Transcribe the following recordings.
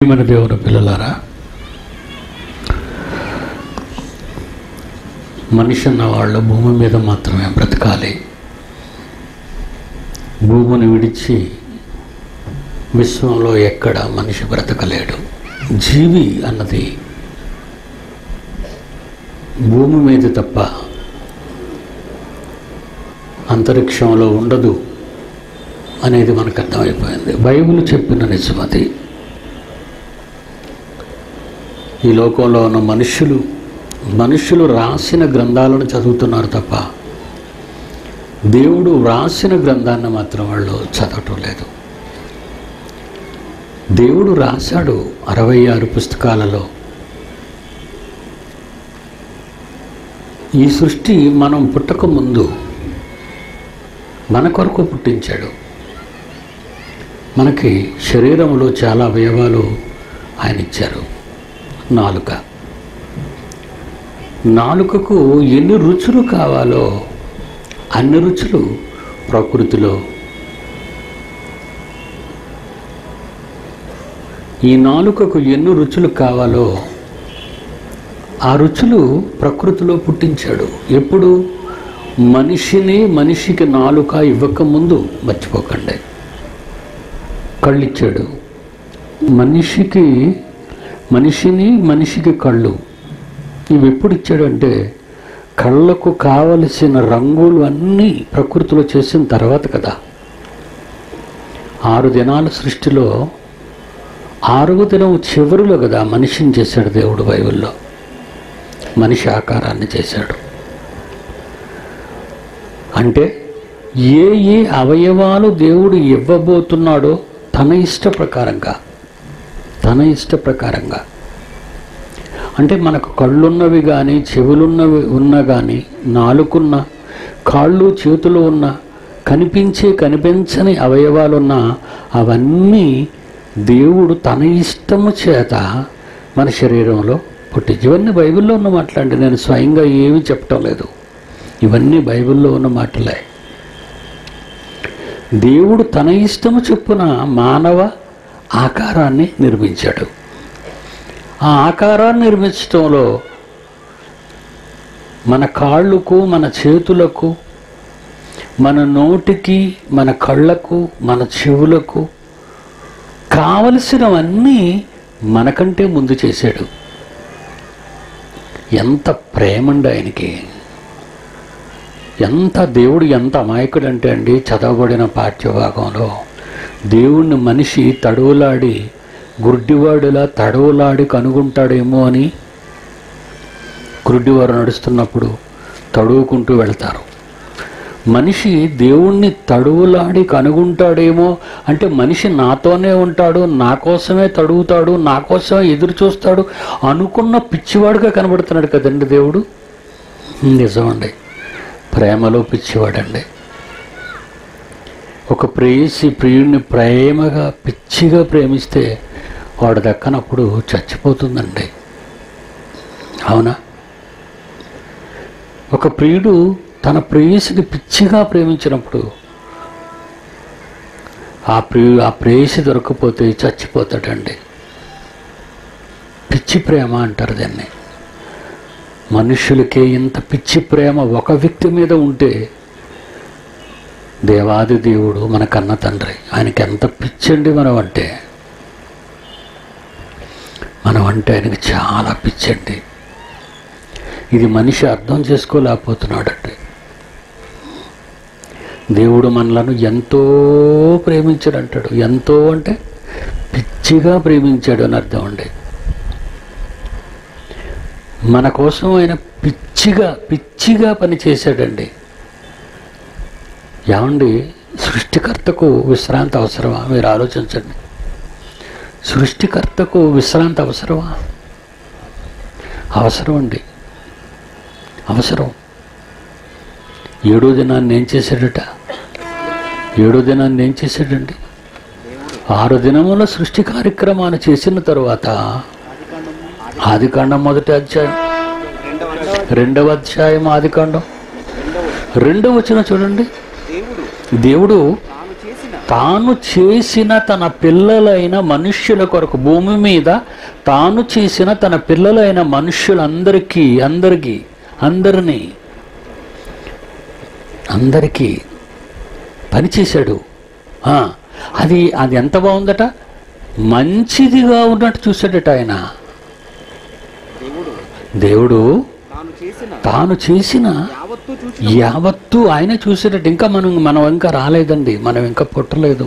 మన దేవుని పిల్లలారా మనిషి అన్న వాళ్ళు భూమి మీద మాత్రమే బ్రతకాలి భూమిని విడిచి విశ్వంలో ఎక్కడ మనిషి బ్రతకలేడు జీవి అన్నది భూమి మీద తప్ప అంతరిక్షంలో ఉండదు అనేది మనకు అర్థమైపోయింది బైబిల్ చెప్పిన నిజమది ఈ లోకంలో ఉన్న మనుషులు మనుషులు రాసిన గ్రంథాలను చదువుతున్నారు తప్ప దేవుడు వ్రాసిన గ్రంథాన్ని మాత్రం వాళ్ళు చదవటం లేదు దేవుడు రాశాడు అరవై ఆరు పుస్తకాలలో ఈ సృష్టి మనం పుట్టక ముందు మన కొరకు పుట్టించాడు మనకి శరీరంలో చాలా అవయవాలు ఆయన ఇచ్చారు నాలుక నాలుకకు ఎన్ని రుచులు కావాలో అన్ని రుచులు ప్రకృతిలో ఈ నాలుకకు ఎన్ని రుచులు కావాలో ఆ రుచులు ప్రకృతిలో పుట్టించాడు ఎప్పుడు మనిషిని మనిషికి నాలుక ఇవ్వకముందు మర్చిపోకండి కళ్ళు ఇచ్చాడు మనిషికి మనిషిని మనిషికి కళ్ళు ఇవి ఎప్పుడు ఇచ్చాడంటే కళ్ళకు కావలసిన రంగులు అన్నీ ప్రకృతిలో చేసిన తర్వాత కదా ఆరు దినాల సృష్టిలో ఆరవ దినం చివరిలో కదా మనిషిని చేశాడు దేవుడు బైబిల్లో మనిషి ఆకారాన్ని చేశాడు అంటే ఏ ఏ అవయవాలు దేవుడు ఇవ్వబోతున్నాడో తన ఇష్ట ప్రకారంగా తన ఇష్ట ప్రకారంగా అంటే మనకు కళ్ళున్నవి కానీ చెవులున్నవి ఉన్నా కానీ నాలుకున్న కాళ్ళు చేతులు ఉన్న కనిపించే కనిపించని అవయవాలున్న అవన్నీ దేవుడు తన ఇష్టము చేత మన శరీరంలో పుట్టి ఇవన్నీ బైబిల్లో ఉన్న మాటలండి నేను స్వయంగా ఏమీ చెప్పటం లేదు ఇవన్నీ బైబిల్లో ఉన్న మాటలే దేవుడు తన ఇష్టము చొప్పున మానవ ఆకారాన్ని నిర్మించాడు ఆ ఆకారాన్ని నిర్మించడంలో మన కాళ్ళకు మన చేతులకు మన నోటికి మన కళ్ళకు మన చెవులకు కావలసినవన్నీ మనకంటే ముందు చేశాడు ఎంత ప్రేమండి ఆయనకి ఎంత దేవుడు ఎంత అమాయకుడు అంటే అండి చదవబడిన పాఠ్యభాగంలో దేవుణ్ణి మనిషి తడువులాడి గుడ్డివాడిలా తడవులాడి కనుగొంటాడేమో అని గుడ్డివారు నడుస్తున్నప్పుడు తడువుకుంటూ వెళ్తారు మనిషి దేవుణ్ణి తడువులాడి కనుగొంటాడేమో అంటే మనిషి నాతోనే ఉంటాడు నా కోసమే తడుగుతాడు నా కోసమే ఎదురు చూస్తాడు అనుకున్న పిచ్చివాడుగా కనబడుతున్నాడు కదండి దేవుడు నిజమండి ప్రేమలో పిచ్చివాడండి ఒక ప్రేయసి ప్రియుడిని ప్రేమగా పిచ్చిగా ప్రేమిస్తే వాడు దక్కనప్పుడు చచ్చిపోతుందండి అవునా ఒక ప్రియుడు తన ప్రేయసిని పిచ్చిగా ప్రేమించినప్పుడు ఆ ప్రియు ఆ ప్రేయసి దొరకపోతే చచ్చిపోతాడండి పిచ్చి ప్రేమ అంటారు దాన్ని మనుషులకే ఇంత పిచ్చి ప్రేమ ఒక వ్యక్తి మీద ఉంటే దేవాది దేవుడు మన కన్న తండ్రి ఆయనకి ఎంత పిచ్చండి మనం అంటే మనం అంటే ఆయనకి చాలా పిచ్చండి ఇది మనిషి అర్థం చేసుకోలేకపోతున్నాడండి దేవుడు మనలను ఎంతో ప్రేమించాడు అంటాడు ఎంతో అంటే పిచ్చిగా ప్రేమించాడు అని అర్థం అండి మన కోసం ఆయన పిచ్చిగా పిచ్చిగా పనిచేశాడండి ఏమండి సృష్టికర్తకు విశ్రాంతి అవసరమా మీరు ఆలోచించండి సృష్టికర్తకు విశ్రాంతి అవసరమా అవసరం అండి అవసరం ఏడో దినాన్ని ఏం చేశాడట ఏడో దినాన్ని ఏం చేశాడండి ఆరు దినముల సృష్టి కార్యక్రమాన్ని చేసిన తరువాత ఆదికాండం మొదటి అధ్యాయం రెండవ అధ్యాయం ఆదికాండం రెండవ వచ్చిన చూడండి దేవుడు దేవుడు తాను చేసిన తాను చేసిన తన పిల్లలైన మనుష్యుల కొరకు భూమి మీద తాను చేసిన తన పిల్లలైన మనుష్యులందరికీ అందరికీ అందరినీ అందరికీ పనిచేశాడు ఆ, అది అది ఎంత బాగుందట మంచిదిగా ఉన్నట్టు చూశాడట ఆయన దేవుడు దేవుడు తాను చేసిన తాను చేసిన యావత్తు చూసి యావత్తు ఆయన చూసేటట్టు ఇంకా మనం మనం ఇంకా రాలేదండి మనం ఇంకా పుట్టలేదు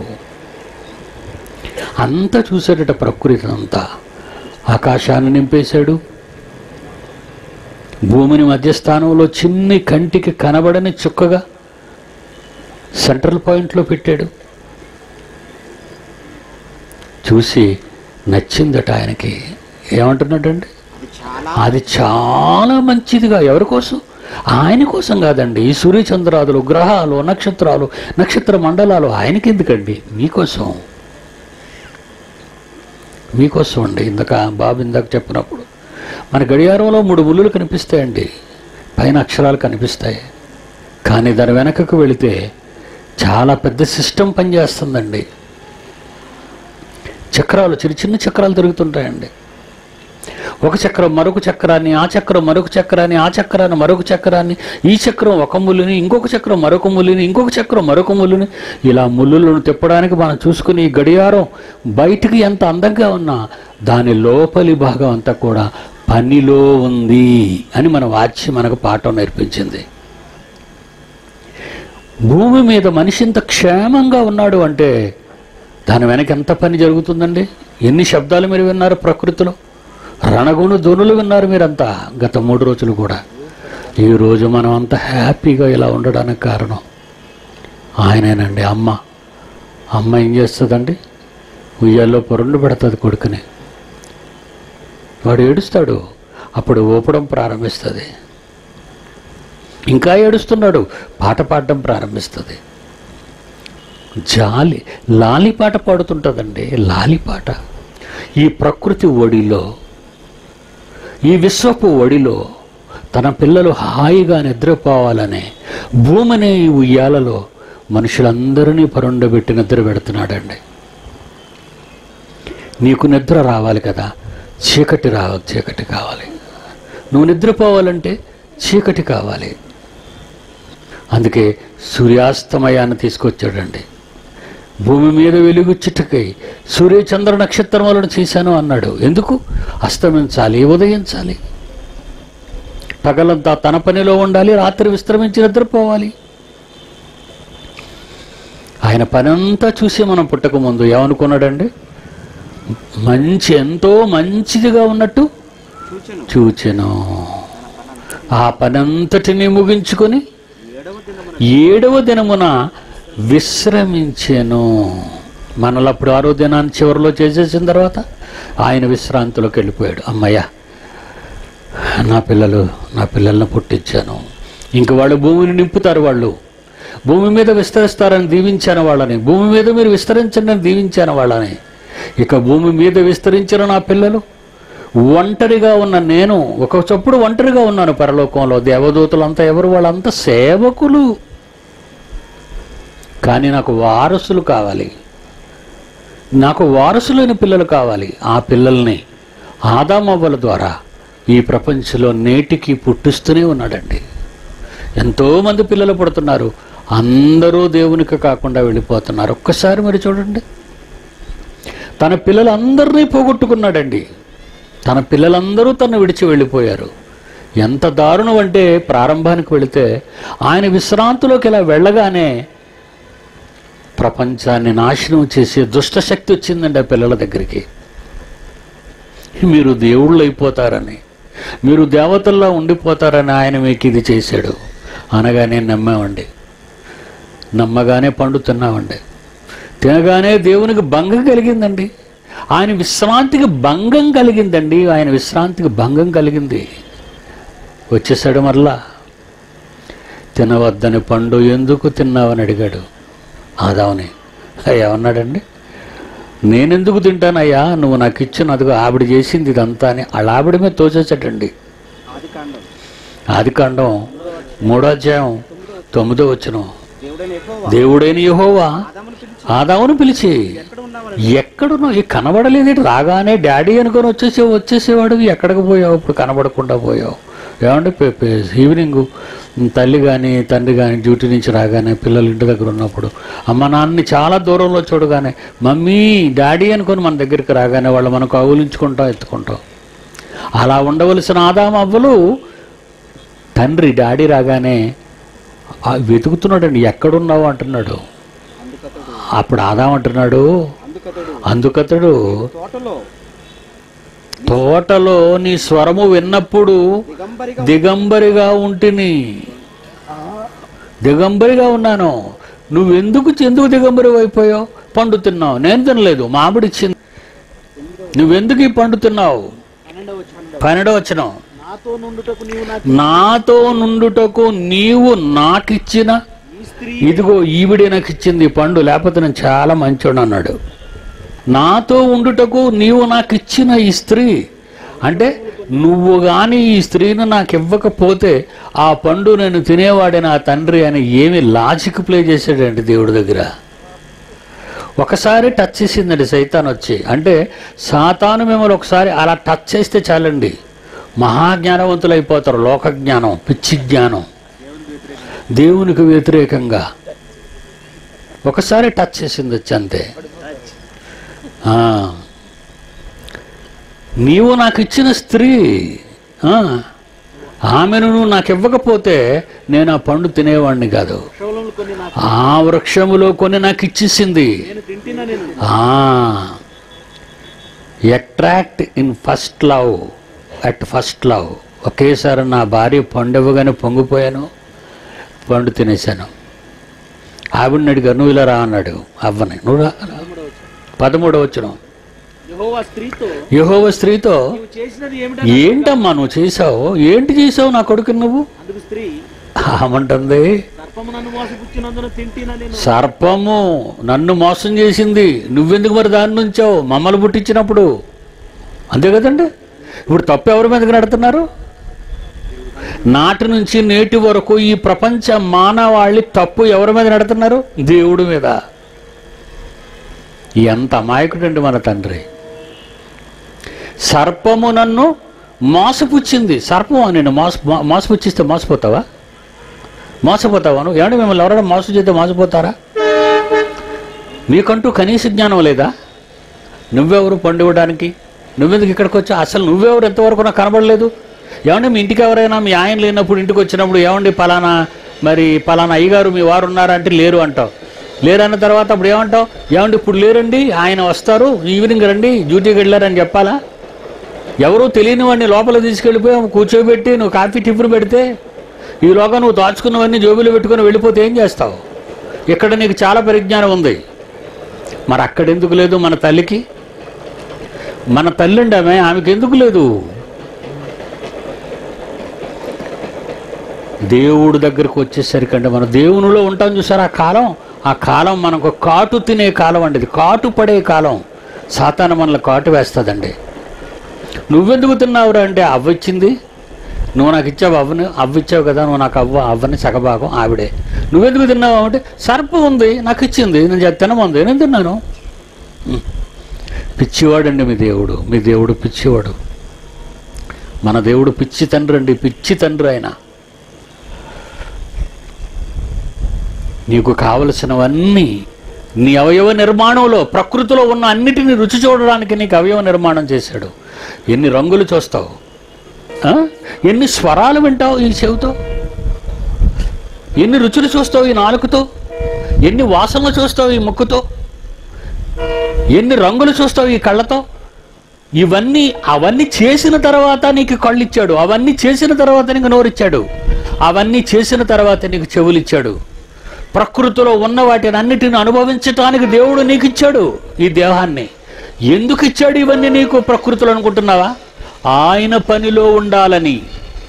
అంతా చూసేటట ప్రకృతి అంతా ఆకాశాన్ని నింపేశాడు భూమిని మధ్యస్థానంలో చిన్ని కంటికి కనబడని చుక్కగా సెంట్రల్ పాయింట్లో పెట్టాడు చూసి నచ్చిందట ఆయనకి ఏమంటున్నాడండి అది చాలా అది చాలా మంచిదిగా ఎవరి కోసం ఆయన కోసం కాదండి ఈ సూర్యచంద్రాదులు గ్రహాలు నక్షత్రాలు నక్షత్ర మండలాలు ఆయనకి ఎందుకండి మీకోసం మీకోసం అండి ఇందాక బాబు ఇందాక చెప్పినప్పుడు మన గడియారంలో మూడు ముళ్ళు కనిపిస్తాయండి పైన అక్షరాలు కనిపిస్తాయి కానీ దాని వెనకకు వెళితే చాలా పెద్ద సిస్టమ్ పనిచేస్తుందండి చక్రాలు చిన్న చిన్న చక్రాలు తిరుగుతుంటాయండి ఒక చక్రం మరొక చక్రాన్ని ఆ చక్రం మరొక చక్రాన్ని ఆ చక్రాన్ని మరొక చక్రాన్ని ఈ చక్రం ఒక ముళ్ళుని ఇంకొక చక్రం మరొక ముళ్ళుని ఇంకొక చక్రం మరొక ముళ్ళుని ఇలా ముళ్ళులను తిప్పడానికి మనం చూసుకుని ఈ గడియారం బయటికి ఎంత అందంగా ఉన్నా దాని లోపలి భాగం అంతా కూడా పనిలో ఉంది అని మన వాచ్య మనకు పాఠం నేర్పించింది భూమి మీద మనిషి ఇంత క్షేమంగా ఉన్నాడు అంటే దాని వెనక ఎంత పని జరుగుతుందండి ఎన్ని శబ్దాలు మీరు విన్నారు ప్రకృతిలో రణగుణ ధ్వనులు విన్నారు మీరంతా గత మూడు రోజులు కూడా ఈ రోజు మనం అంత హ్యాపీగా ఇలా ఉండడానికి కారణం ఆయనేనండి అమ్మ అమ్మ ఏం చేస్తుందండి ఉయ్యాల్లో పొరుండు పెడుతుంది కొడుకుని వాడు ఏడుస్తాడు అప్పుడు ఊపడం ప్రారంభిస్తుంది ఇంకా ఏడుస్తున్నాడు పాట పాడడం ప్రారంభిస్తుంది జాలి లాలి పాట పాడుతుంటుందండి లాలి పాట ఈ ప్రకృతి ఒడిలో ఈ విశ్వపు ఒడిలో తన పిల్లలు హాయిగా నిద్రపోవాలనే భూమిని ఈ ఉయ్యాలలో మనుషులందరినీ పరుండబెట్టి నిద్ర పెడుతున్నాడండి నీకు నిద్ర రావాలి కదా చీకటి రావాలి చీకటి కావాలి నువ్వు నిద్రపోవాలంటే చీకటి కావాలి అందుకే సూర్యాస్తమయాన్ని తీసుకొచ్చాడండి భూమి మీద వెలుగు చిట్టకై సూర్యచంద్ర నక్షత్రములను చేశాను అన్నాడు ఎందుకు అస్తమించాలి ఉదయించాలి పగలంతా తన పనిలో ఉండాలి రాత్రి విశ్రమించి నిద్రపోవాలి ఆయన పనంతా చూసి మనం పుట్టక ముందు ఏమనుకున్నాడండి మంచి ఎంతో మంచిదిగా ఉన్నట్టు సూచన చూచెను ఆ పనంతటిని ముగించుకొని ఏడవ దినమున ఏడవ దినమున విశ్రమించెను మనలో అప్పుడు ఆరో దినాన్ని చివరిలో చేసేసిన తర్వాత ఆయన విశ్రాంతిలోకి వెళ్ళిపోయాడు అమ్మయ్య నా పిల్లలు నా పిల్లల్ని పుట్టించాను ఇంక వాళ్ళు భూమిని నింపుతారు వాళ్ళు భూమి మీద విస్తరిస్తారని దీవించాను వాళ్ళని భూమి మీద మీరు విస్తరించండి అని దీవించాను వాళ్ళని ఇక భూమి మీద విస్తరించిన నా పిల్లలు ఒంటరిగా ఉన్న నేను ఒక చప్పుడు ఒంటరిగా ఉన్నాను పరలోకంలో దేవదూతలంతా ఎవరు వాళ్ళంతా సేవకులు కానీ నాకు వారసులు కావాలి నాకు వారసులైన పిల్లలు కావాలి ఆ పిల్లల్ని ఆదామవ్వల ద్వారా ఈ ప్రపంచంలో నేటికి పుట్టిస్తూనే ఉన్నాడండి ఎంతోమంది పిల్లలు పుడుతున్నారు అందరూ దేవునికి కాకుండా వెళ్ళిపోతున్నారు ఒక్కసారి మరి చూడండి తన పిల్లలందరినీ పోగొట్టుకున్నాడండి తన పిల్లలందరూ తను విడిచి వెళ్ళిపోయారు ఎంత దారుణం అంటే ప్రారంభానికి వెళితే ఆయన విశ్రాంతిలోకి ఇలా వెళ్ళగానే ప్రపంచాన్ని నాశనం చేసే దుష్టశక్తి వచ్చిందండి ఆ పిల్లల దగ్గరికి మీరు దేవుళ్ళు అయిపోతారని మీరు దేవతల్లా ఉండిపోతారని ఆయన మీకు ఇది చేశాడు అనగానే నమ్మామండి నమ్మగానే పండు తిన్నామండి తినగానే దేవునికి భంగం కలిగిందండి ఆయన విశ్రాంతికి భంగం కలిగిందండి ఆయన విశ్రాంతికి భంగం కలిగింది వచ్చేసాడు మరలా తినవద్దని పండు ఎందుకు తిన్నావని అడిగాడు ఆదావని ఏమన్నాడండి నేనెందుకు తింటానయ్యా నువ్వు నాకు ఇచ్చిన అదిగో ఆవిడ చేసింది ఇదంతా అని వాళ్ళ ఆవిడ మీద తోచేసాడండి ఆది కాండం ఆది కాండం మూడో అధ్యాయం తొమ్మిదో వచ్చిన దేవుడు దేవుడైన యెహోవా దేవుడైన యెహోవా ఆదామును పిలిచి ఆదామును పిలిచి ఎక్కడ ఉన్నావని ఎక్కడున్నావు ఈ కనబడలేదు రాగానే డాడీ అనుకొని వచ్చేసే వచ్చేసేవాడు ఎక్కడికి పోయావు ఇప్పుడు కనబడకుండా పోయావు ఏమంటే పె- పె- ఈవినింగ్ తల్లి కానీ తండ్రి కానీ డ్యూటీ నుంచి రాగానే పిల్లలు ఇంటి దగ్గర ఉన్నప్పుడు అమ్మ నాన్నని చాలా దూరంలో చూడగానే మమ్మీ డాడీ అనుకొని మన దగ్గరికి రాగానే వాళ్ళు మనకు కౌలించుకుంటాం ఎత్తుకుంటాం అలా ఉండవలసిన ఆదాం అవ్వలు తండ్రి డాడీ రాగానే ఆ వెతుకుతున్నాడండి ఎక్కడున్నావు అంటున్నాడు అందుకతడు అప్పుడు ఆదాం అంటున్నాడు అందుకతడు అందుకతడు తోటలో తోటలో నీ స్వరము విన్నప్పుడు దిగంబరిగా దిగంబరిగా ఉంటిని దిగంబరిగా ఉన్నాను నువ్వెందుకు ఎందుకు దిగంబరి అయిపోయావు పండు తిన్నావు నేను తినలేదు మామిడి ఇచ్చింది నువ్వెందుకు ఈ పండు తిన్నావు పన్నెండవ వచనం పన్నెండో వచ్చినావు నాతో నుండుటకు నీవు నాకు నాతో నుండుటకు నీవు నాకిచ్చిన ఈ స్త్రీ ఇదిగో ఈవిడే నాకు ఇచ్చింది ఈ పండు లేకపోతే నేను చాలా మంచోడు అన్నాడు నాతో ఉండుటకు నీవు నాకు ఇచ్చిన ఈ స్త్రీ అంటే నువ్వు కానీ ఈ స్త్రీని నాకు ఇవ్వకపోతే ఆ పండు నేను తినేవాడే నా తండ్రి అని ఏమి లాజిక్ ప్లే చేశాడండి దేవుడి దగ్గర ఒకసారి టచ్ చేసిందండి సైతాన్ వచ్చి అంటే సాతాను మిమ్మల్ని ఒకసారి అలా టచ్ చేస్తే చాలండి మహాజ్ఞానవంతులు అయిపోతారు లోక జ్ఞానం పిచ్చి జ్ఞానం దేవునికి వ్యతిరేకంగా ఒకసారి టచ్ చేసింది వచ్చి అంతే ఆ. నీవు నాకు ఇచ్చిన స్త్రీ ఆ, ఆమెను నువ్వు నాకు ఇవ్వకపోతే నేను ఆ పండు తినేవాడిని కాదు వృక్షములను కొన్ని నాకు ఆ వృక్షములో కొన్ని నాకు ఇచ్చేసింది నేను తింటినా నేను attract in first love at first love ఒకేసారి నా భార్య పండు ఇవ్వగానే పొంగిపోయాను పండు తినేశాను ఆవిడని అడిగారు నువ్వు ఇలా రా అన్నాడు అవ్వని నువ్వు రా పదమూడవ వచనం. పదమూడవ వచ్చిన యెహోవా స్త్రీతో యహోవ స్త్రీతో నీవు చేసినది ఏమిటని ఏంటమ్మా నువ్వు చేసావు ఏంటి చేసావు నా కొడుకు నువ్వు అందుకు స్త్రీ ఆమంటుంది సర్పము నన్ను మోసపుచ్చినందున తింటినా నేను సర్పము నన్ను మోసం చేసింది నువ్వెందుకు మరి దాని నుంచావు మమ్మల్ని పుట్టించినప్పుడు అంతే కదండి ఇప్పుడు తప్పు ఎవరి మీదకి నడుతున్నారు నాటి నుంచి నేటి వరకు ఈ ప్రపంచ మానవాళి తప్పు ఎవరి మీద నడుతున్నారు దేవుడి మీద ఎంత అమాయకుడండి మన తండ్రి సర్పము నన్ను మోసపుచ్చింది సర్పం నేను మోస మో- మోసపుచ్చిస్తే మోసపోతావా మోసపోతావా నువ్వు ఏమంటే మిమ్మల్ని ఎవరైనా మోసం చేస్తే మోసపోతారా మీకంటూ కనీస జ్ఞానం లేదా నువ్వెవరు పండు ఇవ్వడానికి నువ్వెందుకు ఇక్కడికి వచ్చావు అసలు నువ్వెవరు ఎంతవరకు నాకు కనబడలేదు ఏమంటే మీ ఇంటికి ఎవరైనా మీ ఆయన లేనప్పుడు ఇంటికి వచ్చినప్పుడు ఏమండి పలానా మరి పలానా అయ్యగారు మీ వారు ఉన్నారా అంటే లేరు అంటావు లేరు అన్న తర్వాత అప్పుడు ఏమంటావు ఏమండి ఇప్పుడు లేరండి ఆయన వస్తారు ఈవినింగ్ రండి డ్యూటీకి వెళ్ళారని చెప్పాలా ఎవరూ తెలియని వాడిని లోపల తీసుకెళ్ళిపోయి కూర్చోబెట్టి నువ్వు కాఫీ టిఫిన్ పెడితే ఈలోగా నువ్వు దాచుకున్నవన్నీ జోబులు పెట్టుకొని వెళ్ళిపోతే ఏం చేస్తావు ఇక్కడ నీకు చాలా పరిజ్ఞానం ఉంది మరి అక్కడ ఎందుకు లేదు మన తల్లికి మన తల్లి అండి ఆమె ఆమెకి ఎందుకు లేదు దేవుడు దగ్గరకు వచ్చేసరికి అంటే మన దేవునిలో ఉంటాం చూసారు ఆ కాలం ఆ కాలం మనకు కాటు తినే కాలం అండి ఇది కాటు పడే కాలం సాతాను మనల్ని కాటు వేస్తుందండి నువ్వెందుకు తిన్నావురా అంటే అవ్వ ఇచ్చింది నువ్వు నాకు ఇచ్చావు అవ్వని అవ్వ ఇచ్చావు కదా నువ్వు నాకు అవ్వ అవ్వని సగభాగం ఆవిడే నువ్వెందుకు తిన్నావు అంటే సర్పం ఉంది నాకు ఇచ్చింది నేను చెప్ తినమంది నేను తిన్నాను ఉం. పిచ్చివాడండి మీ దేవుడు మీ దేవుడు పిచ్చివాడు మన దేవుడు పిచ్చి తండ్రి అండి పిచ్చి తండ్రి ఆయన నీకు కావలసినవన్నీ నీ అవయవ నిర్మాణంలో ప్రకృతిలో ఉన్న అన్నిటిని రుచి చూడడానికి నీకు అవయవ నిర్మాణం చేశాడు ఎన్ని రంగులు చూస్తావు ఆ? ఎన్ని స్వరాలు వింటావు ఈ చెవితో ఎన్ని రుచులు చూస్తావు ఈ నాలుకతో ఎన్ని వాసనలు చూస్తావు ఈ ముక్కుతో ఎన్ని రంగులు చూస్తావు ఈ కళ్ళతో ఇవన్నీ అవన్నీ చేసిన తర్వాత నీకు కళ్ళు ఇచ్చాడు అవన్నీ చేసిన తర్వాత నీకు నోరిచ్చాడు అవన్నీ చేసిన తర్వాత నీకు చెవులు ఇచ్చాడు ప్రకృతిలో ఉన్న వాటిని అన్నిటిని అనుభవించటానికి దేవుడు నీకు ఇచ్చాడు ఈ దేహాన్ని ఎందుకు ఇచ్చాడు ఇవన్నీ నీకు ప్రకృతిలో అనుకుంటున్నావా ఆయన పనిలో ఉండాలని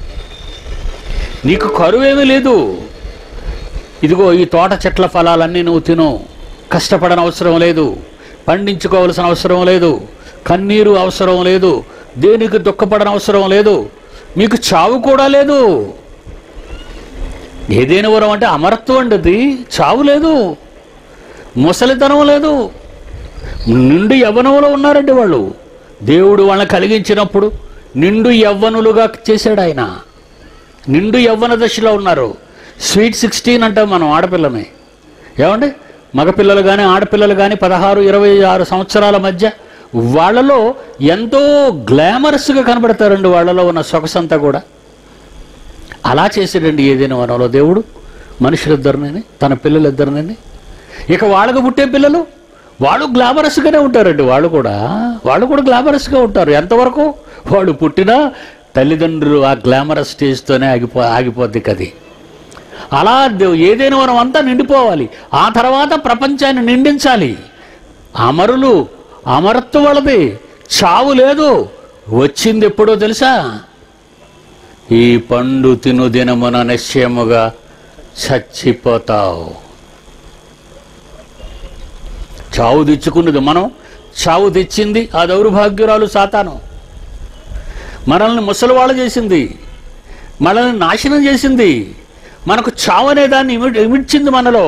నీకు కరువేమీ లేదు ఇదిగో ఈ తోట చెట్ల ఫలాలన్నీ నువ్వు తిను కష్టపడని అవసరం లేదు పండించుకోవాల్సిన అవసరం లేదు కన్నీరు అవసరం లేదు దేనికి దుఃఖపడని అవసరం లేదు మీకు చావు కూడా లేదు ఏదైనా వరం అంటే అమరత్వం అండి అది చావు లేదు ముసలితనం లేదు నిండు యవ్వనంలో ఉన్నారండి వాళ్ళు దేవుడు వాళ్ళని కలిగించినప్పుడు నిండు యవ్వనులుగా చేశాడు ఆయన నిండు యవ్వన దశలో ఉన్నారు స్వీట్ సిక్స్టీన్ అంటాం మనం ఆడపిల్లని ఏమండి మగపిల్లలు కానీ ఆడపిల్లలు కానీ పదహారు ఇరవై ఆరు సంవత్సరాల మధ్య వాళ్ళలో ఎంతో గ్లామరస్గా కనబడతారండి వాళ్ళలో ఉన్న సొగసంతా కూడా అలా చేసాడండి ఏదైనా వనంలో దేవుడు మనుషులిద్దరిని తన పిల్లలిద్దరిని ఇక వాళ్ళకు పుట్టే పిల్లలు వాళ్ళు గ్లామరస్గానే ఉంటారండి వాళ్ళు కూడా వాళ్ళు కూడా గ్లామరస్గా ఉంటారు ఎంతవరకు వాడు పుట్టినా తల్లిదండ్రులు ఆ గ్లామరస్ స్టేజ్తోనే ఆగిపో ఆగిపోద్ది కది అలా దే- ఏదైనా మనం అంతా నిండిపోవాలి ఆ తర్వాత ప్రపంచాన్ని నిండించాలి అమరులు అమరత్వం వాళ్ళది చావు లేదు వచ్చింది ఎప్పుడో తెలుసా ఈ పండు తిను దినమున నిశ్చయముగా చచ్చిపోతావు చావు తెచ్చుకున్నది మనం చావు తెచ్చింది ఆ దౌర్భాగ్యురాలు సాతాను మనల్ని ముసలివాళ్ళు చేసింది మనల్ని నాశనం చేసింది మనకు చావు అనే దాన్ని ఇమి ఇమిడ్చింది మనలో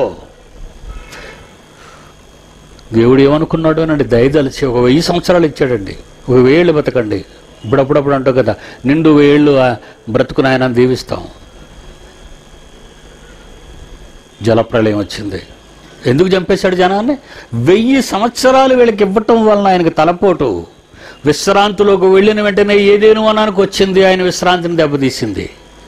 దేవుడు ఏమనుకున్నాడు అనండి దయదలిచి ఒక వెయ్యి సంవత్సరాలు ఇచ్చాడండి ఒక వేళ్ళు బతకండి ఇప్పుడప్పుడప్పుడు అంటావు కదా నిండు వేళ్ళు ఆ బ్రతుకుని ఆయన దీవిస్తాం జలప్రళయం వచ్చింది ఎందుకు చంపేశాడు జనాన్ని వెయ్యి సంవత్సరాలు వీళ్ళకి ఇవ్వటం వలన ఆయనకి తలపోటు విశ్రాంతిలోకి వెళ్ళిన వెంటనే ఏదేను అనానికి వచ్చింది ఆయన విశ్రాంతిని దెబ్బతీసింది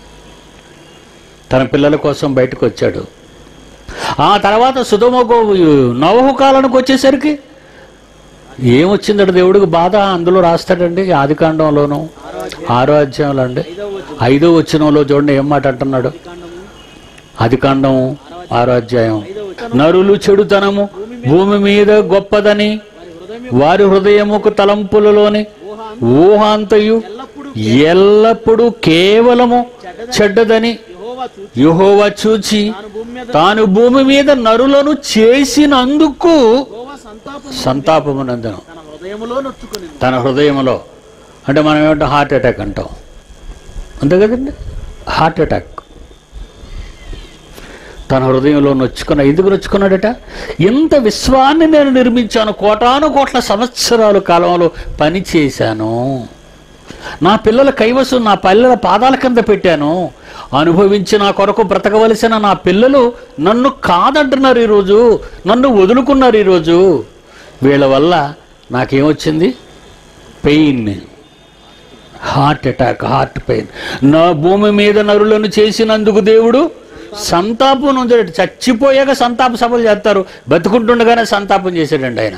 తన పిల్లల కోసం బయటకు వచ్చాడు ఆ తర్వాత సుధమకు నవహు కాలానికి వచ్చేసరికి ఏమొచ్చిందట దేవుడికి బాధ అందులో రాస్తాడండి ఆది కాండంలోను ఆరో అధ్యాయంలో అండి ఐదవ వచనం ఐదో వచ్చినంలో చూడండి ఏం మాట అంటున్నాడు కాండము ఆది కాండం ఆరో అధ్యాయం ఐదవ వచనం నరులు చెడుతనము భూమి మీద గొప్పదని వారి హృదయం వారి హృదయముకు తలంపులలోని ఊహ ఊహాంతయు ఎల్లప్పుడు ఎల్లప్పుడూ కేవలము చెడ్డదని యెహోవా చూచి యెహోవా చూచి తాను భూమి మీద తాను భూమి మీద నరులను చేసినందుకు యెహోవా సంతాపము సంతాపమునందను తన హృదయములో నొచ్చుకొని తన హృదయంలో అంటే మనం ఏమంటాం హార్ట్ అటాక్ అంటాం అంతే కదండి హార్ట్ అటాక్ తన హృదయంలో నొచ్చుకున్న ఎందుకు నొచ్చుకున్నాడట ఇంత విశ్వాన్ని నేను నిర్మించాను కోటాను కోట్ల సంవత్సరాల కాలంలో పని చేశాను నా పిల్లల కైవసం నా పిల్లల పాదాల కింద పెట్టాను అనుభవించి నా కొరకు బ్రతకవలసిన నా పిల్లలు నన్ను కాదంటున్నారు ఈరోజు నన్ను వదులుకున్నారు ఈరోజు వీళ్ళ వల్ల నాకేమొచ్చింది pain heart attack heart pain నా భూమి మీద నరులను చేసినందుకు దేవుడు సంతాపం నొందాడు చచ్చిపోయాక సంతాప సభలు చేస్తారు బతుకుంటుండగానే సంతాపం చేశాడండి ఆయన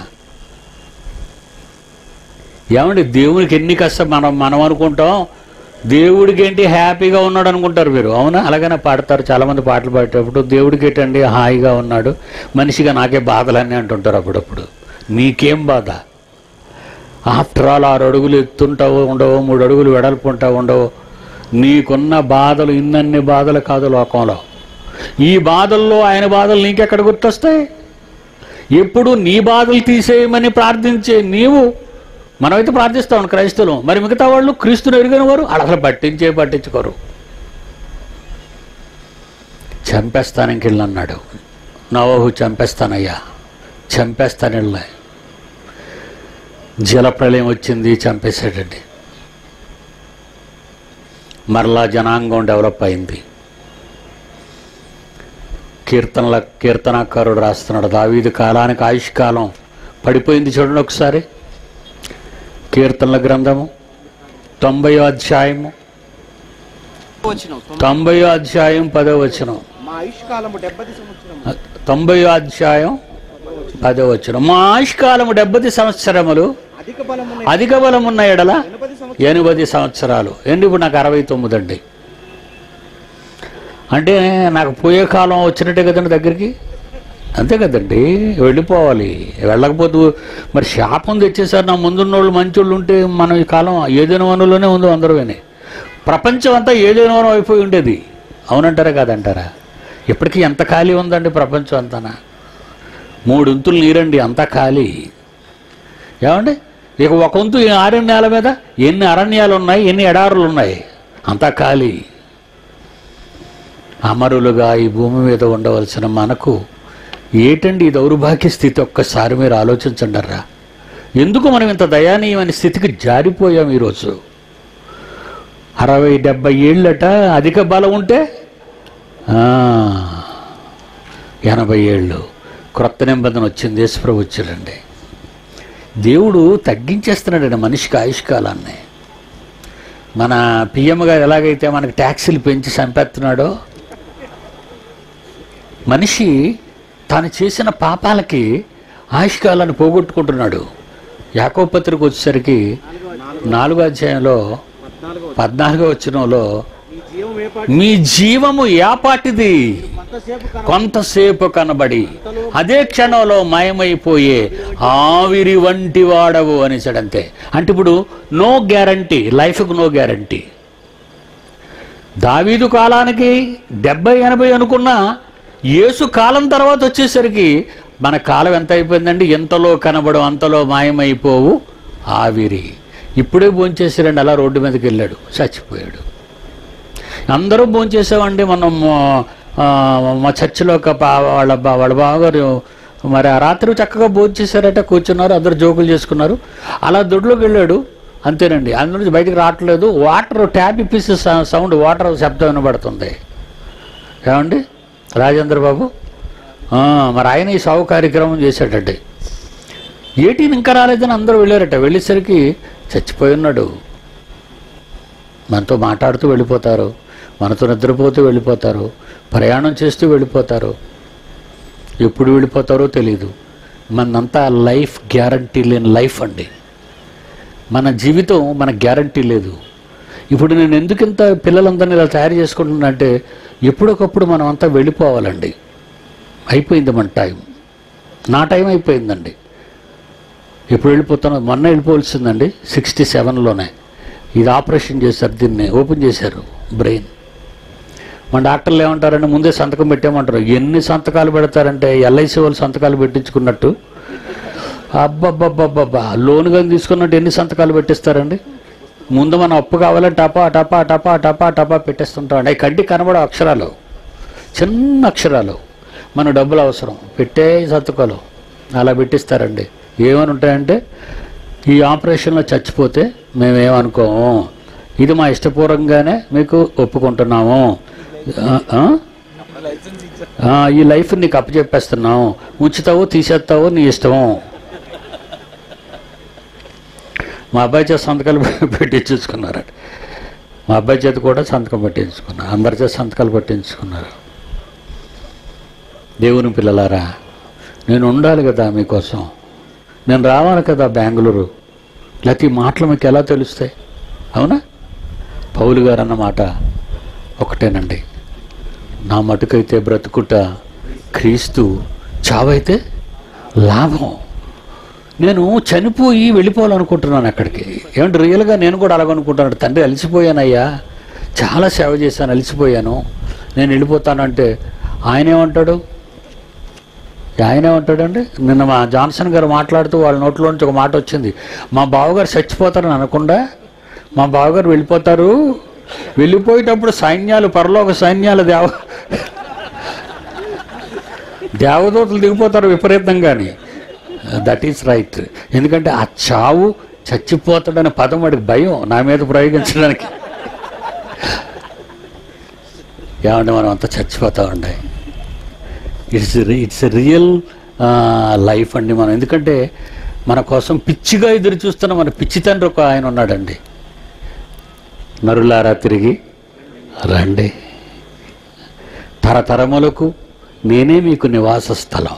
ఏమండి దేవునికి ఎన్ని కష్టం మనం మనం అనుకుంటాం దేవుడికి ఏంటి హ్యాపీగా ఉన్నాడు అనుకుంటారు మీరు అవునా అలాగనే పాడతారు చాలామంది పాటలు పాడేటప్పుడు దేవుడికి ఏంటండి హాయిగా ఉన్నాడు మనిషిగా నాకే బాధలన్నీ అంటుంటారు అప్పుడప్పుడు నీకేం బాధ ఆఫ్టర్ ఆల్ ఆరు అడుగులు ఎత్తుంటావో ఉండవో మూడు అడుగులు వెడల్పు ఉంటావో ఉండవో నీకున్న బాధలు ఇన్నన్ని బాధలు కాదు లోకంలో ఈ బాధల్లో ఆయన బాధలు నీకెక్కడ గుర్తొస్తాయి ఎప్పుడు నీ బాధలు తీసేయమని ప్రార్థించే నీవు మనమైతే ప్రార్థిస్తాం క్రైస్తవులు మరి మిగతా వాళ్ళు క్రీస్తుని ఎరిగిన వారు వాళ్ళు అసలు పట్టించే పట్టించుకోరు చంపేస్తానికి అన్నాడు నవహు చంపేస్తానయ్యా చంపేస్తాను వెళ్ళా జలప్రళయం వచ్చింది చంపేశాడండి మరలా జనాంగం డెవలప్ అయింది కీర్తనల కీర్తనాకారుడు రాస్తున్నాడు దావీదు కాలానికి ఆయుష్కాలం పడిపోయింది చూడండి ఒకసారి కీర్తనల గ్రంథము తొంభయో అధ్యాయము వచ్చిన తొంభయో అధ్యాయం పదో వచనం మా ఆయుష్కాలము డెబ్బది సంవత్సరం తొంభయో అధ్యాయం పదో వచనం మా ఆయుష్కాలము డెబ్బది సంవత్సరములు అధిక బలమున అధిక బలమున్న ఎడల ఎనభది సంవత్సరం ఎనిమిది సంవత్సరాలు ఎందు ఇప్పుడు నాకు అరవై తొమ్మిది అండి అంటే నాకు పోయే కాలం వచ్చినట్టే కదండి దగ్గరికి అంతే కదండి వెళ్ళిపోవాలి వెళ్ళకపోతే మరి శాపం తెచ్చేసారు నా ముందున్న వాళ్ళు మంచోళ్ళు ఉంటే మనం ఈ కాలం ఏదైనా వనంలోనే ఉందో అందరూ విని ప్రపంచం అంతా ఏదైనా వనం అయిపోయి ఉండేది అవునంటారా కాదంటారా ఇప్పటికీ ఎంత ఖాళీ ఉందండి ప్రపంచం అంతానా మూడు ఇంతులు నీరండి అంతా ఖాళీ ఏమండి ఇక ఒక వంతు ఈ అరణ్యాల మీద ఎన్ని అరణ్యాలు ఉన్నాయి ఎన్ని ఎడారులు ఉన్నాయి అంతా ఖాళీ అమరులుగా ఈ భూమి మీద ఉండవలసిన మనకు ఏటండి ఈ దౌర్భాగ్య స్థితి ఒక్కసారి మీరు ఆలోచించండర్రా ఎందుకు మనం ఇంత దయానీయమైన స్థితికి జారిపోయాం ఈరోజు అరవై డెబ్బై ఏళ్ళట అధిక బలం ఉంటే ఆ, ఎనభై ఏళ్ళు క్రొత్త నిబంధన వచ్చింది యేసుప్రభు వచ్చాడండి దేవుడు తగ్గించేస్తున్నాడండి మనిషికి ఆయుష్కాలాన్ని మన పిఎం గారు ఎలాగైతే మనకి ట్యాక్సీలు పెంచి చంపేస్తున్నాడో మనిషి తాను చేసిన పాపాలకి ఆయుష్కాలాన్ని పోగొట్టుకుంటున్నాడు యాకోపత్రికి వచ్చేసరికి నాలుగో అధ్యాయంలో పద్నాలుగో పద్నాలుగో వచ్చినంలో మీ జీవం ఏ పాటి మీ జీవము యాపాటిది కొంతసేపు కన కొంతసేపు కనబడి అదే క్షణంలో మాయమైపోయే ఆవిరి వంటి వాడవు అనేసాడంతే అంటే ఇప్పుడు నో గ్యారంటీ లైఫ్కు నో గ్యారంటీ దావీదు కాలానికి డెబ్బై ఎనభై అనుకున్నా యేసు కాలం తర్వాత వచ్చేసరికి మన కాలం ఎంత అయిపోయిందండి ఎంతలో కనబడు అంతలో మాయమైపోవు ఆవిరి ఇప్పుడే భోంచేసారండి అలా రోడ్డు మీదకి వెళ్ళాడు చచ్చిపోయాడు అందరూ భోంచేసామండి మనం ఆ, మా చర్చిలో ఒక పా- వాళ్ళ బా- వాళ్ళ బావగారు మరి ఆ రాత్రి చక్కగా భోంచేశారట కూర్చున్నారు అందరూ జోకులు చేసుకున్నారు అలా దొడ్లోకి వెళ్ళాడు అంతేనండి అందులో నుంచి బయటికి రావట్లేదు వాటర్ ట్యాప్ ఇప్పిస్తే సౌ- సౌండ్ వాటర్ శబ్దం వినబడుతుంది ఏమండి రాజేంద్ర బాబు ఆ, మరి ఆయన ఈ సాగు కార్యక్రమం చేశాడండి ఏటీని ఇంకా రాలేదని అందరూ వెళ్ళారట వెళ్ళేసరికి చచ్చిపోయి ఉన్నాడు మనతో మాట్లాడుతూ వెళ్ళిపోతారు మనతో నిద్రపోతూ వెళ్ళిపోతారు ప్రయాణం చేస్తూ వెళ్ళిపోతారు ఎప్పుడు వెళ్ళిపోతారో తెలియదు మనంతా లైఫ్ గ్యారంటీ లేని లైఫ్ అండి మన జీవితం మన గ్యారంటీ లేదు ఇప్పుడు నేను ఎందుకు ఇంత పిల్లలందరినీ ఇలా తయారు చేసుకుంటున్నా అంటే ఎప్పుడొకప్పుడు మనం అంతా వెళ్ళిపోవాలండి అయిపోయింది మన టైం నా టైం అయిపోయిందండి ఎప్పుడు వెళ్ళిపోతానో మొన్న వెళ్ళిపోవలసిందండి సిక్స్టీ సెవెన్లోనే ఇది ఆపరేషన్ చేశారు దీన్ని ఓపెన్ చేశారు బ్రెయిన్ మన డాక్టర్లు ఏమంటారంటే ముందే సంతకం పెట్టామంటారు ఎన్ని సంతకాలు పెడతారంటే ఎల్ఐసి వాళ్ళు సంతకాలు పెట్టించుకున్నట్టు అబ్బబ్బబ్బబ్బబ్బా లోన్ కానీ తీసుకున్నట్టు ఎన్ని సంతకాలు పెట్టిస్తారండి ముందు మనం అప్పు కావాలంటే టపా టపా టపా టపా టపా పెట్టేస్తుంటాం అవి కంటికి కనబడే అక్షరాలు చిన్న అక్షరాలు మన డబ్బులు అవసరం పెట్టే సంతకాలు అలా పెట్టిస్తారండి ఏమని ఉంటాయంటే ఈ ఆపరేషన్లో చచ్చిపోతే మేమేమనుకోము ఇది మా ఇష్టపూర్వకంగానే మీకు ఒప్పుకుంటున్నాము ఆ, ఆ? ఆ, ఈ లైఫ్ నీకు అప్పచెప్పేస్తున్నావు ఉంచుతావో తీసేస్తావో నీ ఇష్టము మా అబ్బాయి చేత సంతకాలు పెట్టించుకున్నారు మా అబ్బాయి చేత కూడా సంతకం పెట్టించుకున్నారు అందరి చేత సంతకాలు పెట్టించుకున్నారు దేవుని పిల్లలారా నేను ఉండాలి కదా మీకోసం నేను రావాలి కదా బెంగళూరు లేకపోతే ఈ మాటలు మీకు ఎలా తెలుస్తాయి అవునా పౌలు గారు అన్న మాట ఒకటేనండి నా మటుకైతే బ్రతుకుట క్రీస్తు చావైతే లాభం నేను చనిపోయి వెళ్ళిపోవాలనుకుంటున్నాను అక్కడికి ఏమంటే రియల్గా నేను కూడా అలాగనుకుంటున్నాను తండ్రి అలసిపోయానయ్యా చాలా సేవ చేశాను అలసిపోయాను నేను వెళ్ళిపోతానంటే ఆయన ఏమంటాడు ఆయన ఏమంటాడండి నిన్న మా జాన్సన్ గారు మాట్లాడుతూ వాళ్ళ నోట్లో నుంచి ఒక మాట వచ్చింది మా బావగారు చచ్చిపోతారని అనకుండా మా బావగారు వెళ్ళిపోతారు వెళ్ళిపోయేటప్పుడు సైన్యాలు పరలోక సైన్యాలు దేవ దేవదూతలు దిగిపోతారు విపరీతంగాని దట్ ఈస్ రైట్ ఎందుకంటే ఆ చావు చచ్చిపోతాడనే పదం వాడికి భయం నా మీద ప్రయోగించడానికి ఏమంటే మనం అంతా చచ్చిపోతామండి ఇట్స్ ఇట్స్ రియల్ లైఫ్ అండి మనం ఎందుకంటే మన కోసం పిచ్చిగా ఎదురు చూస్తున్న మన పిచ్చి తండ్రి ఒక ఆయన ఉన్నాడండి నరులారా తిరిగి రండి తరతరములకు నేనే మీకు నివాస స్థలం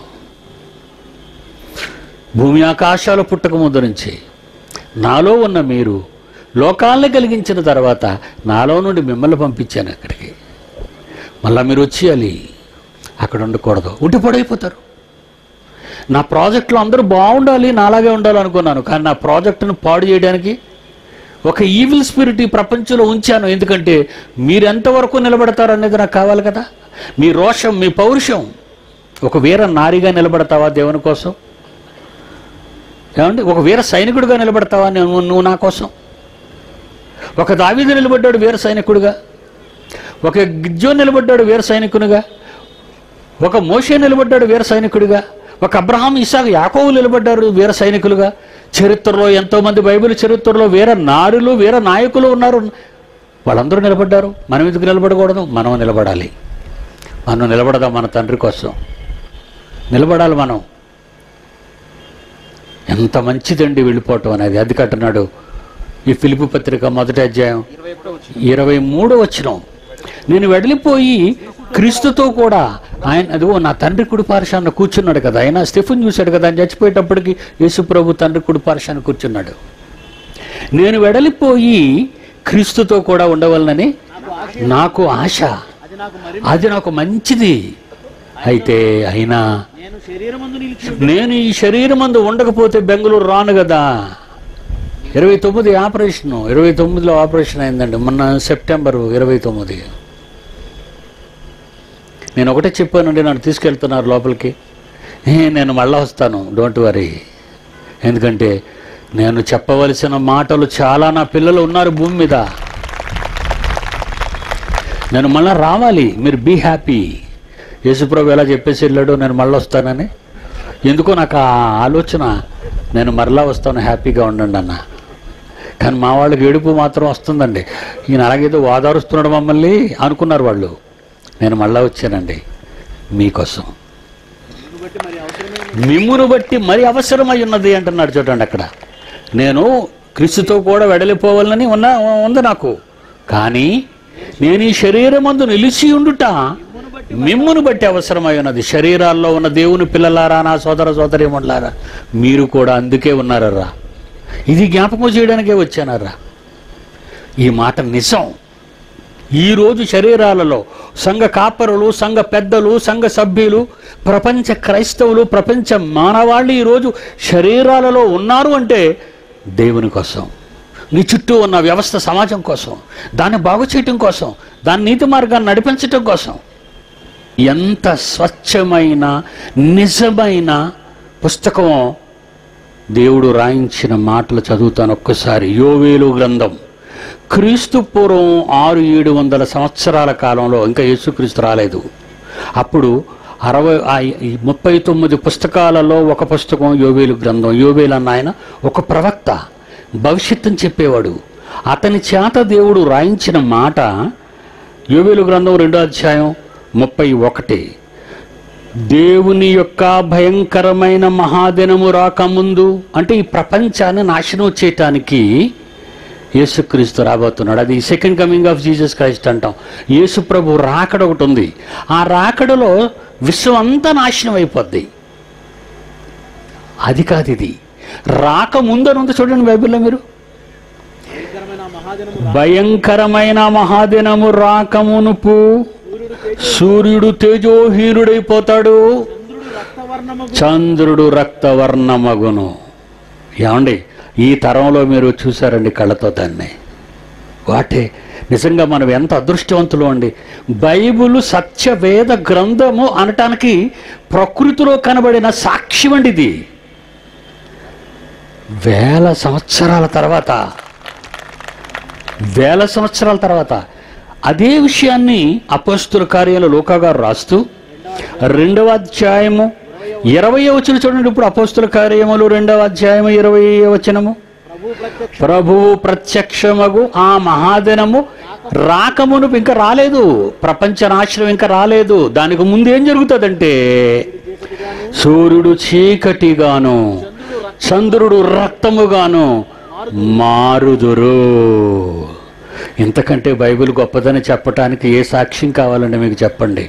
భూమి ఆకాశాలు పుట్టక ముందు నుంచి నాలో ఉన్న మీరు లోకాలను కలిగించిన తర్వాత నాలో నుండి మిమ్మల్ని పంపించాను అక్కడికి మళ్ళా మీరు వచ్చేయాలి అక్కడ ఉండకూడదు ఉంటే పడైపోతారు నా ప్రాజెక్టులో అందరూ బాగుండాలి నాలాగే ఉండాలి అనుకున్నాను కానీ నా ప్రాజెక్టును పాడు చేయడానికి ఒక ఈవిల్ స్పిరిట్ ఈ ప్రపంచంలో ఉంచాను ఎందుకంటే మీరు ఎంతవరకు నిలబడతారు అనేది నాకు కావాలి కదా మీ రోషం మీ పౌరుషం ఒక వీర నారిగా నిలబడతావా దేవుని కోసం ఏమండి ఒక వీర సైనికుడిగా నిలబడతావా నువ్వు నువ్వు నా కోసం ఒక దావీదు నిలబడ్డాడు వీర సైనికుడిగా ఒక గిజ్జో నిలబడ్డాడు వీర సైనికునిగా ఒక మోషే నిలబడ్డాడు వీర సైనికుడిగా ఒక అబ్రహాం ఇసాక్ యాకోబు నిలబడ్డారు వీర సైనికులుగా చరిత్రలో ఎంతోమంది బైబిల్ చరిత్రలో వీర నారులు వీర నాయకులు ఉన్నారు వాళ్ళందరూ నిలబడ్డారు మనం ఎందుకు నిలబడకూడదు మనం నిలబడాలి మనం నిలబడదాం మన తండ్రి కోసం నిలబడాలి మనం ఎంత మంచిదండి వెళ్ళిపోవటం అనేది అది కట్టున్నాడు ఈ ఫిలిపు పత్రిక మొదటి అధ్యాయం ఇరవై ఒకటో వచ్చిన ఇరవై మూడు వచ్చిన నేను వెడలిపోయి క్రీస్తుతో కూడా ఆయన అదిగో నా తండ్రి కుడి పార్శాన్ని కూర్చున్నాడు కదా ఆయన స్టెఫెన్ చూశాడు కదా ఆయన చచ్చిపోయేటప్పటికి యేసు ప్రభు తండ్రి కుడి పార్శాన్ని కూర్చున్నాడు నేను వెడలిపోయి క్రీస్తుతో కూడా ఉండవలనని నాకు ఆశ నాకు ఆశ అది నాకు మరి అది నాకు మంచిది అయితే అయినా నేను శరీరమందు నిలిచి నేను ఈ శరీరం మందు ఉండకపోతే బెంగళూరు రాను కదా ఇరవై తొమ్మిది ఆపరేషన్ ఇరవై తొమ్మిదిలో ఆపరేషన్ అయిందండి మొన్న సెప్టెంబర్ ఇరవై తొమ్మిది నేను ఒకటే చెప్పానండి నన్ను తీసుకెళ్తున్నారు లోపలికి "ఏ, నేను మళ్ళా వస్తాను డోంట్ వరీ ఎందుకంటే నేను చెప్పవలసిన మాటలు చాలా నా పిల్లలు ఉన్నారు భూమి మీద నేను మళ్ళా రావాలి మీరు బీ హ్యాపీ యేసుప్రభు ఎలా చెప్పేసి వెళ్ళాడు నేను మళ్ళీ వస్తానని ఎందుకో నాకు ఆ ఆలోచన నేను మరలా వస్తాను హ్యాపీగా ఉండండి అన్న కానీ మా వాళ్ళకి ఏడుపు మాత్రం వస్తుందండి ఈయన అలాగేదో వాదారుస్తున్నాడు మమ్మల్ని అనుకున్నారు వాళ్ళు నేను మళ్ళా వచ్చానండి మీకోసం నిన్ను బట్టి మరి అవసరమైన మిమ్మును బట్టి మరి అవసరమై ఉన్నది అంటున్నాడు చూడండి అక్కడ నేను క్రీస్తుతో కూడా వెడలిపోవాలని ఉన్న ఉంది నాకు కానీ నేను ఈ శరీరమందు నిలిచి ఉండుట మిమ్మును బట్టి అవసరమై ఉన్నది శరీరాల్లో ఉన్న దేవుని పిల్లలారా నా సోదర సోదరిమణులారా మీరు కూడా అందుకే ఉన్నారరా ఇది జ్ఞాపకం చేయడానికే వచ్చానరా ఈ మాట నిజం ఈరోజు శరీరాలలో సంఘ కాపరులు సంఘ పెద్దలు సంఘ సభ్యులు ప్రపంచ క్రైస్తవులు ప్రపంచ మానవాళ్ళు ఈరోజు శరీరాలలో ఉన్నారు అంటే దేవుని కోసం నీ చుట్టూ ఉన్న వ్యవస్థ సమాజం కోసం దాన్ని బాగు చేయటం కోసం దాని నీతి మార్గాన్ని నడిపించటం కోసం ఎంత స్వచ్ఛమైన నిజమైన పుస్తకం దేవుడు రాయించిన మాటలు చదువుతాను ఒక్కసారి యోవేలు గ్రంథం క్రీస్తు పూర్వం ఆరు ఏడు వందల సంవత్సరాల కాలంలో ఇంకా యేసుక్రీస్తు రాలేదు అప్పుడు అరవై ఆ ఈ ముప్పై తొమ్మిది పుస్తకాలలో ఒక పుస్తకం యోవేలు గ్రంథం యోవేలు అన్న ఆయన ఒక ప్రవక్త భవిష్యత్తుని చెప్పేవాడు అతని చేత దేవుడు రాయించిన మాట యోవేలు గ్రంథం రెండో అధ్యాయం ముప్పై ఒకటి దేవుని యొక్క భయంకరమైన మహాదినము రాకముందు అంటే ఈ ప్రపంచాన్ని నాశనం చేయటానికి యేసుక్రీస్తు రాబోతున్నాడు అది second coming of Jesus Christ అంటాం యేసు ప్రభు రాకడ ఒకటి ఉంది ఆ రాకడలో విశ్వం అంతా నాశనం అయిపోద్ది అది కాదు ఇది రాకముందు అని ఉంది చూడండి బైబిల్లో మీరు భయంకరమైన ఆ మహాదినము భయంకరమైన మహాదినము రాకమునుపు సూర్యుడు తేజోహీనుడైపోతాడు చంద్రుడు రక్తవర్ణము చంద్రుడు రక్తవర్ణమగును ఏమండి ఈ తరంలో మీరు చూసారండి కళ్ళతో దాన్ని వాటే నిజంగా మనం ఎంత అదృష్టవంతులు అండి బైబిల్ సత్యవేద గ్రంథము అనటానికి ప్రకృతిలో కనబడిన సాక్ష్యం అండి ఇది వేల సంవత్సరాల తర్వాత వేల సంవత్సరాల తర్వాత అదే విషయాన్ని అపస్తుల కార్యాలు లోకా గారు రాస్తూ రెండవ అధ్యాయము ఇరవై వచ్చిన చూడండి ఇప్పుడు అపోస్తుల కార్యములు రెండవ అధ్యాయము ఇరవై వచనము ప్రభు ప్రత్యక్ష ప్రభువు ప్రత్యక్షమగు ఆ మహాదినము రాకమును ఇంకా రాలేదు ప్రపంచ నాశనం ఇంకా రాలేదు దానికి ముందు ఏం జరుగుతుందంటే సూర్యుడు చీకటిగాను చంద్రుడు రక్తముగాను మారుదురు ఇంతకంటే బైబిల్ గొప్పదని చెప్పటానికి ఏ సాక్ష్యం కావాలండి మీకు చెప్పండి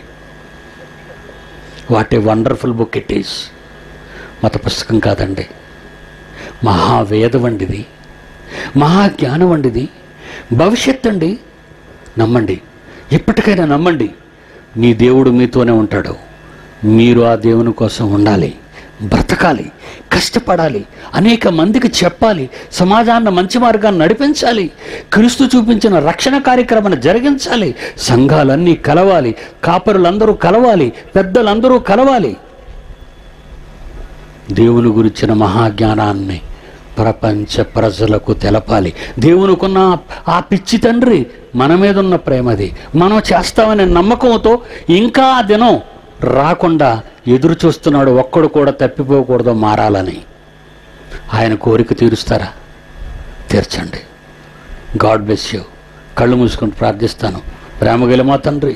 what a wonderful book it is మత పుస్తకం కాదండి మహావేదం వండిది మహాజ్ఞానం వండిది భవిష్యత్ అండి నమ్మండి ఇప్పటికైనా నమ్మండి మీ దేవుడు మీతోనే ఉంటాడు మీరు ఆ దేవుని కోసం ఉండాలి బ్రతకాలి కష్టపడాలి అనేక మందికి చెప్పాలి సమాజాన్ని మంచి మార్గాన్ని నడిపించాలి క్రీస్తు చూపించిన రక్షణ కార్యక్రమాన్ని జరిగించాలి సంఘాలన్నీ కలవాలి కాపరులందరూ కలవాలి పెద్దలందరూ కలవాలి దేవుని గురించిన మహాజ్ఞానాన్ని ప్రపంచ ప్రజలకు తెలపాలి దేవునికున్న ఆ పిచ్చి తండ్రి మన మీద ఉన్న ప్రేమది మనం చేస్తామనే నమ్మకంతో ఇంకా ఆ దినం రాకుండా ఎదురు చూస్తున్నాడు ఒక్కడు కూడా తప్పిపోకూడదు మారాలని ఆయన కోరిక తీరుస్తారా తీర్చండి గాడ్ బ్లెస్ యూ కళ్ళు మూసుకొని ప్రార్థిస్తాను ప్రేమగల మా తండ్రి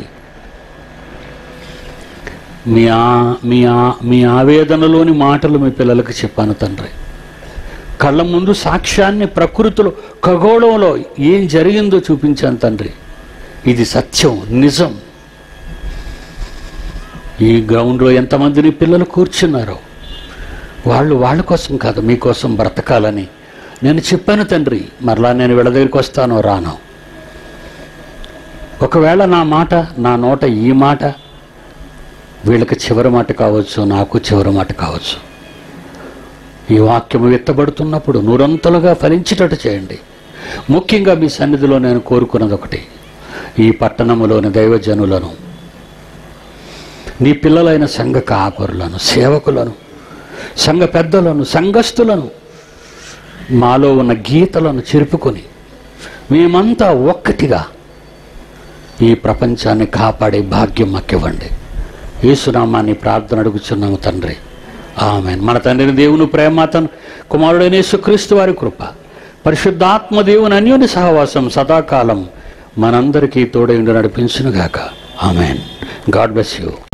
మీ ఆ మీ ఆ మీ ఆవేదనలోని మాటలు మీ పిల్లలకు చెప్పాను తండ్రి కళ్ళ ముందు సాక్ష్యాన్ని ప్రకృతిలో ఖగోళంలో ఏం జరిగిందో చూపించాను తండ్రి ఇది సత్యం నిజం ఈ గ్రౌండ్లో ఎంతమందిని పిల్లలు కూర్చున్నారో వాళ్ళు వాళ్ళ కోసం కాదు మీకోసం బ్రతకాలని నేను చెప్పాను తండ్రి మరలా నేను వీళ్ళ దగ్గరికి వస్తానో రాను ఒకవేళ నా మాట నా నోట ఈ మాట వీళ్ళకి చివరి మాట కావచ్చు నాకు చివరి మాట కావచ్చు ఈ వాక్యము ఎత్తబడుతున్నప్పుడు నూరంతలుగా ఫలించేటట్టు చేయండి ముఖ్యంగా మీ సన్నిధిలో నేను కోరుకున్నది ఒకటి ఈ పట్టణములోని దైవజనులను నీ పిల్లలైన సంఘ కాపరులను సేవకులను సంఘ పెద్దలను సంఘస్థులను మాలో ఉన్న గీతలను చెరుపుకొని మేమంతా ఒక్కటిగా ఈ ప్రపంచాన్ని కాపాడే భాగ్యం మాకివ్వండి యేసునామాన్ని ప్రార్థన అడుగుచున్నాము తండ్రి ఆమె మన తండ్రిని దేవుని ప్రేమ తన కుమారుడైన యేసుక్రీస్తు వారి కృప పరిశుద్ధాత్మ దేవుని అన్యోని సహవాసం సదాకాలం మనందరికీ తోడైండి నడిపించునుగాక ఆమెన్ గాడ్ బ్లెస్ యూ